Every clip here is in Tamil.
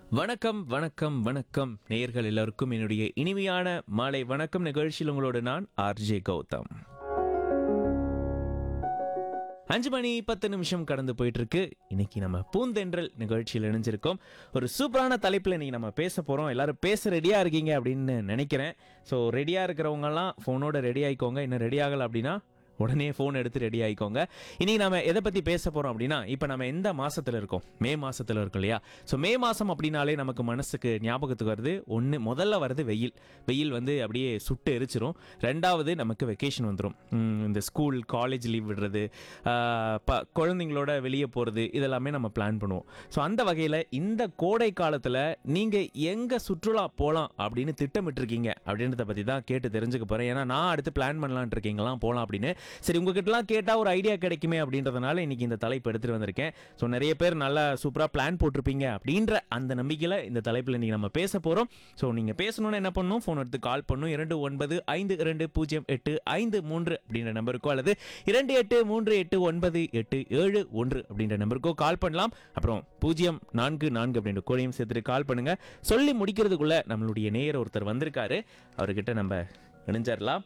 வணக்கம் வணக்கம் வணக்கம் நேயர்கள் எல்லாருக்கும் என்னுடைய இனிமையான மாலை வணக்கம் நிகழ்ச்சியில் உங்களோடு நான் ஆர்ஜே கௌதம் அஞ்சு மணி பத்து நிமிஷம் கடந்து போயிட்டு இருக்கு இன்னைக்கு நம்ம பூந்தென்றல் நிகழ்ச்சியில் இணைஞ்சிருக்கோம் ஒரு சூப்பரான தலைப்பில் இன்னைக்கு நம்ம பேச போகிறோம் எல்லாரும் பேச ரெடியாக இருக்கீங்க அப்படின்னு நினைக்கிறேன் ஸோ ரெடியாக இருக்கிறவங்கலாம் ஃபோனோட ரெடி ஆயிக்கோங்க இன்னும் ரெடி ஆகலை அப்படின்னா உடனே ஃபோன் எடுத்து ரெடி ஆயிக்கோங்க இன்னைக்கு நம்ம எதை பற்றி பேச போகிறோம் அப்படின்னா இப்போ நம்ம எந்த மாசத்துல இருக்கோம் மே மாசத்துல இருக்கோம் இல்லையா ஸோ மே மாதம் அப்படின்னாலே நமக்கு மனசுக்கு ஞாபகத்துக்கு வருது ஒன்று முதல்ல வருது வெயில் வெயில் வந்து அப்படியே சுட்டு எரிச்சிரும் ரெண்டாவது நமக்கு வெக்கேஷன் வந்துடும் இந்த ஸ்கூல் காலேஜ் லீவ் விடுறது ஆஹ், ப குழந்தைங்களோட வெளியே போகிறது இதெல்லாமே நம்ம பிளான் பண்ணுவோம் ஸோ அந்த வகையில் இந்த கோடை காலத்தில் நீங்கள் எங்கே சுற்றுலா போகலாம் அப்படின்னு திட்டமிட்டிருக்கீங்க அப்படின்றத பற்றி தான் கேட்டு தெரிஞ்சுக்க போகிறேன் ஏன்னா நான் அடுத்து பிளான் பண்ணலான் இருக்கீங்களாம் போகலாம் அப்படின்னு சரி உங்ககிட்டலாம் கேட்டால் ஒரு ஐடியா கிடைக்குமே அப்படின்றதுனால இன்னைக்கு இந்த தலைப்பு எடுத்துகிட்டு வந்திருக்கேன் ஸோ நிறைய பேர் நல்லா சூப்பராக பிளான் போட்டிருப்பீங்க அப்படின்ற அந்த நம்பிக்கையில் இந்த தலைப்பில் இன்னைக்கு நம்ம பேச போகிறோம் ஸோ நீங்கள் பேசணும்னு என்ன பண்ணணும் ஃபோன் எடுத்து கால் பண்ணும் இரண்டு ஒன்பது ஐந்து இரண்டு பூஜ்ஜியம் எட்டு ஐந்து மூன்று அப்படின்ற நம்பருக்கோ அல்லது இரண்டு எட்டு மூன்று எட்டு ஒன்பது எட்டு ஏழு ஒன்று அப்படின்ற நம்பருக்கோ கால் பண்ணலாம் அப்புறம் பூஜ்ஜியம் நான்கு நான்கு அப்படின்ற கோடையும் சேர்த்துட்டு கால் பண்ணுங்க சொல்லி முடிக்கிறதுக்குள்ள நம்மளுடைய நேயர் ஒருத்தர் வந்திருக்காரு அவர்கிட்ட நம்ம இணைஞ்சிடலாம்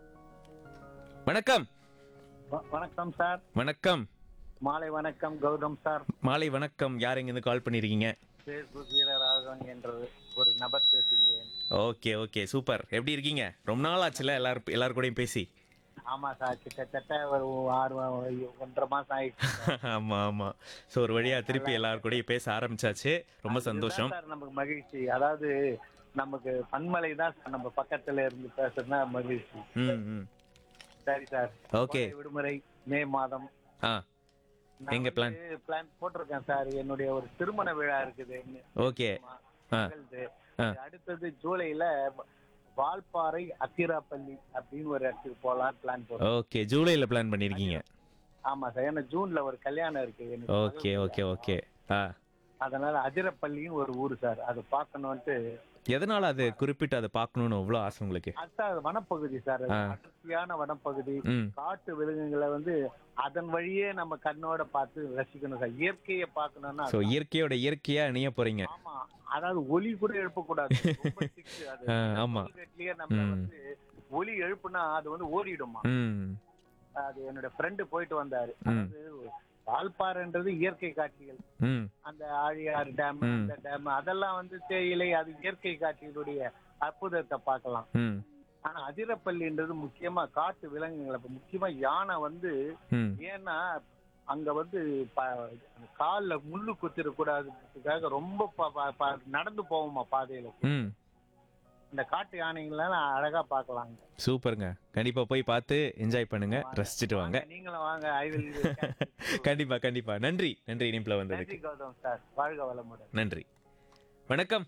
வணக்கம் வ- வணக்கம் சார் வணக்கம் மாலை வணக்கம் கௌதம் சார் மாலை வணக்கம் யார் எங்கேருந்து கால் பண்ணியிருக்கீங்க பேஸ்புக் வீரராகவன் என்ற ஒரு நபர் பேசுகிறேன் ஓகே ஓகே சூப்பர் எப்படி இருக்கீங்க ரொம்ப நாள் ஆச்சுல எல்லாரும் எல்லார் கூடயும் பேசி ஆமா சார் கிட்டத்தட்ட ஒரு ஆறு வ- ஒன்றரை மாசம் ஆயிடுச்சு ஆமா ஆமா ஸோ ஒரு வழியா திருப்பி எல்லார் கூடயும் பேச ஆரம்பிச்சாச்சு ரொம்ப சந்தோஷம் இதுதான் சார் நமக்கு மகிழ்ச்சி அதாவது நமக்கு பன்மலை தான் சார் நம்ம பக்கத்துல இருந்து பேசுறதுனா மகிழ்ச்சி ம் ம் சரி சார் ஓகே கோடை விடுமுறை மே மாதம் ஆ எங்க plan? பிளான் போட்டிருக்கேன் சார் என்னுடைய ஒரு திருமண விழா இருக்குது ஓகே ஆ மகள்து. ஆ. அடுத்தது ஜூலைல வால்பாறை அத்திராப்பள்ளி அப்படின்னு ஒரு இடத்துக்கு போலாம் பிளான் போடுறோம் ஓகே ஜூலையில் பிளான் பண்ணியிருக்கீங்க ஆமா சார் ஏன்னா ஜூன்ல ஒரு கல்யாணம் இருக்கு எனக்கு ஓகே ஓகே ஓகே ஆ அதனால அதிரப்பள்ளின்னு ஒரு ஊர் சார் அது பார்க்கணும்ட்டு எதனால அது குறிப்பிட்டு அதை பார்க்கணும்னு அவ்வளோ ஆசை உங்களுக்கு அதான் வனப்பகுதி சார் அது அடர்த்தியான வனப்பகுதி ம் காட்டு விலங்குகளை வந்து அதன் வழியே நம்ம கண்ணோட பார்த்து ரசிக்கணும் சார் இயற்கையை பார்க்கணும்னா ஸோ இயற்கையோட இயற்கையா இணைய போறீங்க ஆமா அதாவது ஒலி கூட எழுப்பக்கூடாது ரொம்ப thick அது. ஆ, ஆமா இயற்கையிலேயே நம்ம வந்து ஒலி எழுப்புனா அது வந்து ஓடிடுமா ம் அது என்னோட ஃப்ரெண்டு போயிட்டு வந்தாரு அதாவது வால்பாறைன்றது இயற்கை காட்சிகள் ம் அந்த ஆழியார் டேம் அந்த டேம் அதெல்லாம் வந்து தேயிலை அது இயற்கை காட்சிகளுடைய அற்புதத்தை பார்க்கலாம் ம் ஆனா அதிரப்பள்ளின்றது முக்கியமா காட்டு விலங்குகள் அப்ப முக்கியமா யானை வந்து ம் ஏன்னா அங்க வந்து ப- கால்ல முள்ளு குத்திடக்கூடாதுக்காக ரொம்ப ப- ப- ப- நடந்து போவோமா பாதையில ம் இந்த காட்டு யானைகள்லாம் அழகா பார்க்கலாம் சூப்பருங்க கண்டிப்பா போய் பார்த்து என்ஜாய் பண்ணுங்க ரசிச்சுட்டு வாங்க நீங்களும் வாங்க ஐ வில் கண்டிப்பா கண்டிப்பா நன்றி நன்றி இனிப்புல வந்ததுக்கு நன்றி கௌதம் சார் வாழ்க வளமுடன் நன்றி வணக்கம்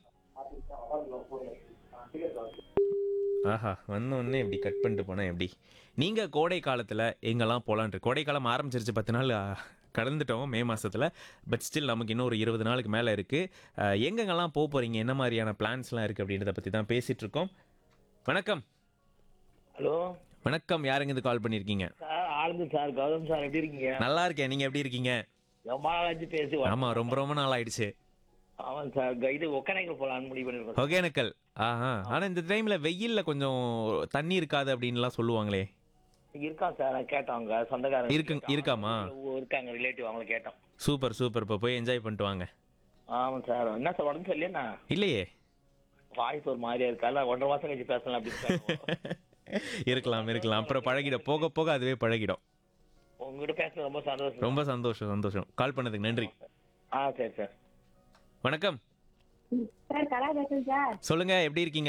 ஆஹா வந்த உடனே இப்படி கட் பண்ணிட்டு போனா எப்படி நீங்க கோடை காலத்துல எங்கெல்லாம் போலான்ட்டு கோடை காலம் ஆரம்பிச்சிருச்சு பத்து நாள் ஆ, கடந்துட்டோம் மே மாசத்துல பட் ஸ்டில் நமக்கு இன்னும் ஒரு இருபது நாளுக்கு மேல இருக்கு ஆ, எங்கெங்கெல்லாம் போக போறீங்க என்ன மாதிரியான பிளான்ஸ்லாம் இருக்கு அப்படின்றத பத்தி தான் பேசிட்டு இருக்கோம் வணக்கம் ஹலோ வணக்கம் யாருங்க கால் பண்ணிருக்கீங்க சார் ஆளுங்க சார் கௌதம் சார் எப்படி இருக்கீங்க நல்லா இருக்கேன் நீங்க எப்படி இருக்கீங்க ரொம்ப நாளாச்சு பேசி ஆமா ரொம்ப ரொம்ப நாள் ஆயிடுச்சு ஆமாம் சார் க- இது ஒக்கனைக்கு போலான்னு முடிவு பண்ணிருக்கோம் ஒகேனக்கல் ஆஹா ஆனா இந்த டைம்ல வெயில்ல கொஞ்சம் தண்ணி இருக்காது அப்படின்லாம் சொல்லுவாங்களே இருக்கான் சார் நான் கேட்டோம் அவங்க சொந்தக்காரங்க இருக்கு இருக்காமா ஊர்ல இருக்காங்க ரிலேட்டிவ் அவங்கள கேட்டோம் சூப்பர் சூப்பர் இப்போ போய் என்ஜாய் பண்ணிட்டு வாங்க ஆமாம் சார் என்ன சார் உடம்பு சரியில்லையா இல்லையே வாய்ஸ் ஒரு மாதிரியா இருக்கா இல்ல ஒன்றரை மாசம் கழிச்சு பேசலாம் அப்படின்னு இருக்கலாம் இருக்கலாம் அப்புறம் பழகிடும் போக போக அதுவே பழகிடும் உங்ககிட்ட பேசுறது ரொம்ப சந்தோஷம் ரொம்ப சந்தோஷம் சந்தோஷம் கால் பண்ணதுக்கு நன்றி ஆ சரி சார் வணக்கம் சார் கலா பேசுறேன் சார் சொல்லுங்க எப்படி இருக்கீங்க